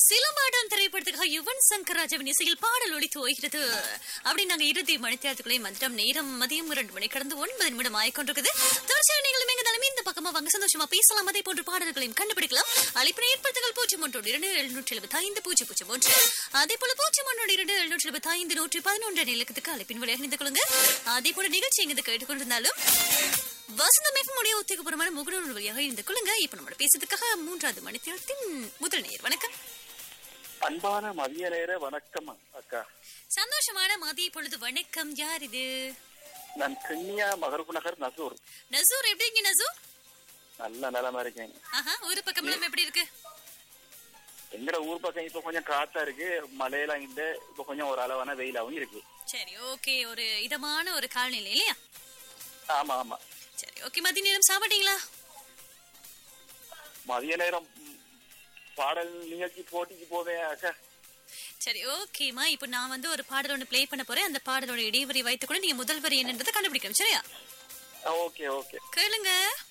சிலம்பாட்டம் திரைப்படத்துக்காக யுவன் சங்கர் ராஜாவின் இசையில் பாடல் ஒழித்து ஓய்கிறது அப்படி நாங்க இறுதி மணித்தியாரத்துக்குள்ளே வந்துட்டோம் நேரம் மதியம் இரண்டு மணி கடந்து ஒன்பது நிமிடம் ஆயிக்கொண்டிருக்குது தொடர்ச்சியாக நீங்களும் எங்க தலைமை இந்த பக்கமா வாங்க சந்தோஷமா பேசலாம் அதே போன்ற பாடல்களையும் கண்டுபிடிக்கலாம் அழைப்பினை ஏற்படுத்துகள் பூஜ்ஜியம் ஒன்றோடு இரண்டு எழுநூற்றி எழுபத்தி ஐந்து பூஜ்ஜியம் பூஜ்ஜியம் ஒன்று அதே போல பூஜ்ஜியம் ஒன்றோடு இரண்டு எழுநூற்றி எழுபத்தி ஐந்து நூற்றி பதினொன்று இலக்கத்துக்கு அழைப்பின் வழியாக இணைந்து கொள்ளுங்க அதே போல நிகழ்ச்சி எங்க கேட்டுக்கொண்டிருந்தாலும் வசந்தம் எஃப்எம் உடைய ஒத்திகபுரமான முகநூல் வழியாக இருந்து கொள்ளுங்க இப்ப நம்ம பேசுறதுக்காக மூன்றாவது மணித்தியாரத்தின் முதல் நேர் வணக்கம் அன்பான மதிய நேர வணக்கம் அக்கா சந்தோஷமான மதிய பொழுது வணக்கம் யார் இது நான் கிண்ணியா மகரூப் நகர் நசூர் நசூர் எப்படிங்க நசூர் நல்ல நிலமா இருக்கேன் ஆஹா ஒரு பக்கம் எல்லாம் எப்படி இருக்கு எங்கட ஊர் பக்கம் இப்ப கொஞ்சம் காத்தா இருக்கு மழையெல்லாம் இல்ல இப்ப கொஞ்சம் ஒரு அளவான வெயிலாவும் இருக்கு சரி ஓகே ஒரு இதமான ஒரு காலநிலை இல்லையா ஆமா ஆமா சரி ஓகே மதிய நேரம் சாப்பிட்டீங்களா மதிய நேரம் ம், பாடல் நிகழ்ச்சி போட்டிக்கு போவேன் அக்கா சரி ஓகேமா இப்போ நான் வந்து ஒரு பாடல் ஒன்று ப்ளே பண்ண போறேன் அந்த பாடலோட இடைவெளி வைத்து கூட நீங்க முதல் வரி என்னன்றதை கண்டுபிடிக்கணும் சரியா ஓகே ஓகே கேளுங்க